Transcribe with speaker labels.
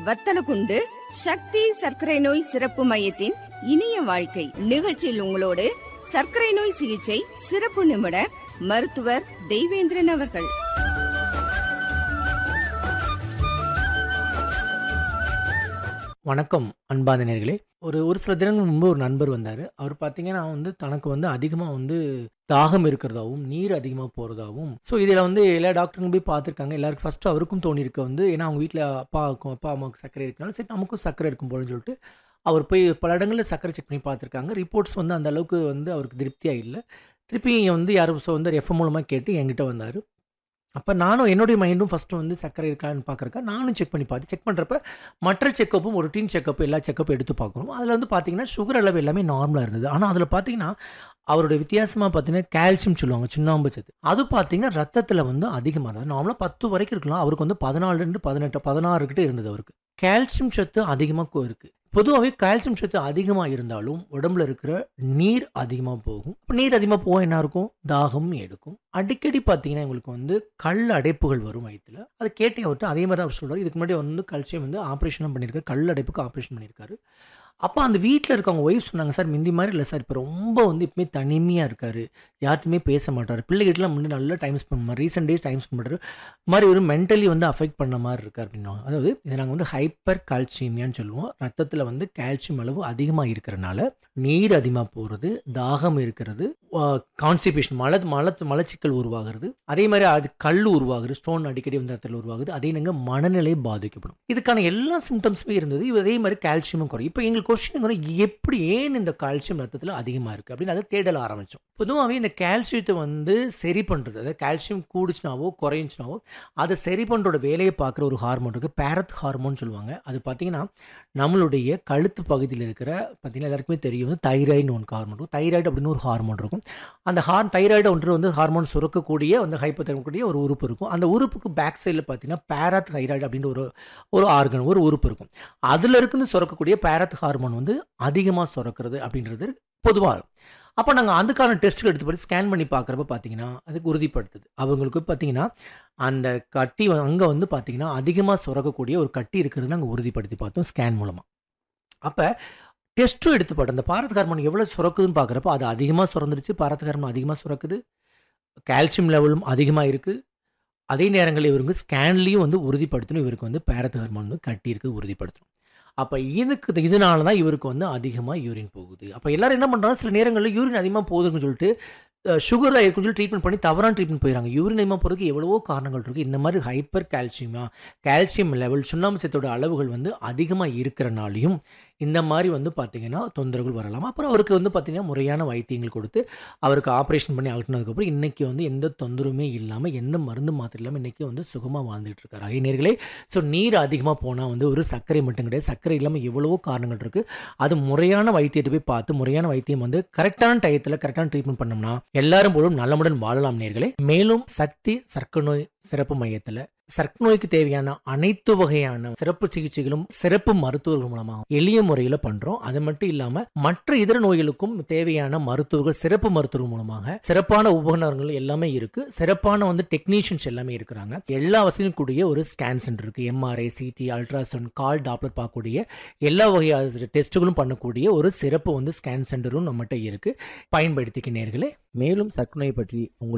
Speaker 1: வத்தலகுண்டு சக்தி சர்க்கரை நோய் சிறப்பு மையத்தின் இனிய வாழ்க்கை நிகழ்ச்சியில் உங்களோடு சர்க்கரை நோய் சிகிச்சை சிறப்பு நிபுணர் மருத்துவர் தெய்வேந்திரன் அவர்கள்
Speaker 2: வணக்கம் அன்பான நேர்களே ஒரு ஒரு சில தினங்கள் முன்பு ஒரு நண்பர் வந்தார் அவர் பார்த்தீங்கன்னா வந்து தனக்கு வந்து அதிகமாக வந்து தாகம் இருக்கிறதாவும் நீர் அதிகமாக போகிறதாவும் ஸோ இதில் வந்து எல்லா டாக்டருங்களும் போய் பார்த்துருக்காங்க எல்லாருக்கும் ஃபஸ்ட்டு அவருக்கும் தோணியிருக்க வந்து ஏன்னா அவங்க வீட்டில் அப்பாவுக்கும் அப்பா அம்மாவுக்கு சர்க்கரை இருக்கனால சரி நமக்கும் சர்க்கரை இருக்கும் போலன்னு சொல்லிட்டு அவர் போய் பல இடங்களில் சர்க்கரை செக் பண்ணி பார்த்துருக்காங்க ரிப்போர்ட்ஸ் வந்து அந்த அளவுக்கு வந்து அவருக்கு திருப்தியாக இல்லை திருப்பி வந்து யாரும் ஸோ வந்து எஃப்எம் மூலமாக கேட்டு என்கிட்ட வந்தார் அப்போ நானும் என்னுடைய மைண்டும் ஃபஸ்ட்டு வந்து சர்க்கரை இருக்கான்னு பார்க்குறக்கா நானும் செக் பண்ணி பார்த்து செக் பண்ணுறப்ப மற்ற செக்கப்பும் ஒரு டீன் செக்கப் எல்லா செக்கப்பும் எடுத்து பார்க்குறோம் அதில் வந்து பார்த்தீங்கன்னா சுகர் அளவு எல்லாமே நார்மலாக இருந்தது ஆனால் அதில் பார்த்தீங்கன்னா அவருடைய வித்தியாசமாக பார்த்தீங்கன்னா கால்சியம் சொல்லுவாங்க சுண்ணாம்பு சத்து அது பார்த்தீங்கன்னா ரத்தத்தில் வந்து அதிகமாக இருந்தது நார்மலாக பத்து வரைக்கும் இருக்கலாம் அவருக்கு வந்து பதினாலுலேருந்து பதினெட்டு பதினாறு கிட்ட இருந்தது அவருக்கு கால்சியம் சத்து அதிகமாக இருக்குது பொதுவாகவே கால்சியம் சத்து அதிகமாக இருந்தாலும் உடம்புல இருக்கிற நீர் அதிகமாக போகும் இப்போ நீர் அதிகமாக போக என்ன இருக்கும் தாகம் எடுக்கும் அடிக்கடி பார்த்தீங்கன்னா எங்களுக்கு வந்து கல் அடைப்புகள் வரும் வயிற்றுல அதை கேட்டே அவர்கிட்ட அதே மாதிரி தான் அவர் சொல்கிறார் இதுக்கு முன்னாடி வந்து கல்சியம் வந்து ஆப்ரேஷனும் பண்ணியிருக்காரு கல் அடைப்புக்கு ஆப்ரேஷன் பண்ணியிருக்காரு அப்போ அந்த வீட்டில் இருக்கவங்க ஒய்ஃப் சொன்னாங்க சார் மிந்தி மாதிரி இல்லை சார் இப்போ ரொம்ப வந்து இப்போமே தனிமையாக இருக்கார் யார்ட்டுமே பேச மாட்டார் பிள்ளைகிட்டலாம் முன்னாடி நல்லா டைம் ஸ்பெண்ட் பண்ணுவார் ரீசெண்ட் டேஸ் டைம் ஸ்பெண்ட் பண்ணுறாரு மாதிரி ஒரு மென்டலி வந்து அஃபெக்ட் பண்ண மாதிரி இருக்கார் அப்படின்னா அதாவது இதை நாங்கள் வந்து ஹைப்பர் கால்சியமியான்னு சொல்லுவோம் ரத்தத்தில் வந்து கால்சியம் அளவு அதிகமாக இருக்கிறனால நீர் அதிகமாக போகிறது தாகம் இருக்கிறது கான்ஸ்டிபேஷன் மல மல மலச்சிக்கல் உருவாகிறது அதே மாதிரி அது கல் உருவாகுது ஸ்டோன் அடிக்கடி வந்து இடத்துல உருவாகுது அதே நாங்கள் மனநிலை பாதிக்கப்படும் இதுக்கான எல்லா சிம்டம்ஸுமே இருந்தது இதே மாதிரி கால்சியமும் குறையும் இப்போ எங்களுக்கு கொஸ்டின் கூட எப்படி ஏன் இந்த கால்சியம் ரத்தத்தில் அதிகமாக இருக்குது அப்படின்னு அதை தேடல ஆரம்பித்தோம் பொதுவாகவே இந்த கால்சியத்தை வந்து சரி பண்ணுறது அதாவது கால்சியம் கூடுச்சுனாவோ குறைஞ்சுனாவோ அதை சரி பண்ணுறோட வேலையை பார்க்குற ஒரு ஹார்மோன் இருக்குது பேரத் ஹார்மோன் சொல்லுவாங்க அது பார்த்தீங்கன்னா நம்மளுடைய கழுத்து பகுதியில் இருக்கிற பார்த்தீங்கன்னா எல்லாருக்குமே தெரியும் வந்து தைராய்டு ஒன்று ஹார்மோன் இருக்கும் தைராய்டு அப்படின்னு ஒரு ஹார்மோன் இருக்கும் அந்த ஹார் தைராய்டு ஒன்று வந்து ஹார்மோன் சுரக்கக்கூடிய அந்த ஹைப்போதர்மக்கூடிய ஒரு உறுப்பு இருக்கும் அந்த உறுப்புக்கு பேக் சைடில் பார்த்தீங்கன்னா பேராத் தைராய்டு அப்படின்ற ஒரு ஒரு ஆர்கன் ஒரு உறுப்பு இருக்கும் அதில் இருந்து சுரக்கக்கூடிய பேராத் ஹார்மோன் வந்து அதிகமாக சுரக்கிறது அப்படின்றது பொதுவாக அப்போ நாங்கள் அதுக்கான டெஸ்ட்டுகள் எடுத்து ஸ்கேன் பண்ணி பார்க்குறப்ப பார்த்தீங்கன்னா அதுக்கு உறுதிப்படுத்துது அவங்களுக்கு பார்த்தீங்கன்னா அந்த கட்டி அங்கே வந்து பார்த்தீங்கன்னா அதிகமாக சுரக்கக்கூடிய ஒரு கட்டி இருக்கிறது நாங்கள் உறுதிப்படுத்தி பார்த்தோம் ஸ்கேன் மூலமாக அப்போ டெஸ்ட்டும் எடுத்து பார்த்தோம் அந்த பாரத் ஹார்மோன் எவ்வளோ சுரக்குதுன்னு பார்க்குறப்போ அது அதிகமாக சுரந்துருச்சு பாரத் ஹார்மோன் அதிகமாக சுரக்குது கால்சியம் லெவலும் அதிகமாக இருக்குது அதே நேரங்களில் இவருக்கு ஸ்கேன்லேயும் வந்து உறுதிப்படுத்தணும் இவருக்கு வந்து பேரத் ஹார்மோன் வந்து கட்டியிருக்கு உறுதிப்படுத்தணும் அப்போ இதுக்கு இதனால தான் இவருக்கு வந்து அதிகமாக யூரின் போகுது அப்போ எல்லாரும் என்ன பண்ணுறாங்க சில நேரங்களில் யூரின் அதிகமாக போகுதுன்னு சொல்லிட்டு சுகரில் இருக்குன்னு சொல்லி ட்ரீட்மெண்ட் பண்ணி தவறான ட்ரீட்மெண்ட் போயிடறாங்க யூரின் அதிகமாக போகிறதுக்கு எவ்வளவோ காரணங்கள் இருக்குது இந்த மாதிரி ஹைப்பர் கால்சியமா கால்சியம் லெவல் சுண்ணாம்பு சத்தோட அளவுகள் வந்து அதிகமாக இருக்கிறனாலையும் இந்த மாதிரி வந்து பார்த்திங்கன்னா தொந்தரவுகள் வரலாம் அப்புறம் அவருக்கு வந்து பார்த்திங்கன்னா முறையான வைத்தியங்கள் கொடுத்து அவருக்கு ஆப்ரேஷன் பண்ணி அகட்டினதுக்கப்புறம் இன்றைக்கி வந்து எந்த தொந்தரவுமே இல்லாமல் எந்த மருந்து மாத்திரை இல்லாமல் இன்றைக்கி வந்து சுகமாக வாழ்ந்துட்டு இருக்காரு ஐநேர்களே ஸோ நீர் அதிகமாக போனால் வந்து ஒரு சர்க்கரை மட்டும் கிடையாது சர்க்கரை இல்லாமல் எவ்வளவோ காரணங்கள் இருக்குது அது முறையான வைத்தியத்தை போய் பார்த்து முறையான வைத்தியம் வந்து கரெக்டான டயத்தில் கரெக்டான ட்ரீட்மெண்ட் பண்ணோம்னா எல்லாரும் போலும் நலமுடன் வாழலாம் நேர்களே மேலும் சக்தி சர்க்கரை நோய் சிறப்பு மையத்தில் சர்க்கரை நோய்க்கு தேவையான அனைத்து வகையான சிறப்பு சிகிச்சைகளும் சிறப்பு மருத்துவர்கள் மூலமாக எளிய முறையில் பண்றோம் அது மட்டும் இல்லாம மற்ற இதர நோய்களுக்கும் தேவையான மருத்துவர்கள் சிறப்பு மருத்துவர்கள் மூலமாக சிறப்பான உபகரணங்கள் எல்லாமே இருக்கு சிறப்பான வந்து டெக்னீஷியன்ஸ் எல்லாமே இருக்கிறாங்க எல்லா வசதியும் கூடிய ஒரு ஸ்கேன் சென்டர் இருக்கு MRI CT ultrasound colour Doppler பார்க்கக்கூடிய எல்லா வகையான டெஸ்ட்டுகளும் பண்ணக்கூடிய ஒரு சிறப்பு வந்து ஸ்கேன் சென்டரும் நம்மகிட்ட இருக்கு பயன்படுத்திக்க நேர்களே மேலும் சர்க்கரை நோய் பற்றி உங்களுக்கு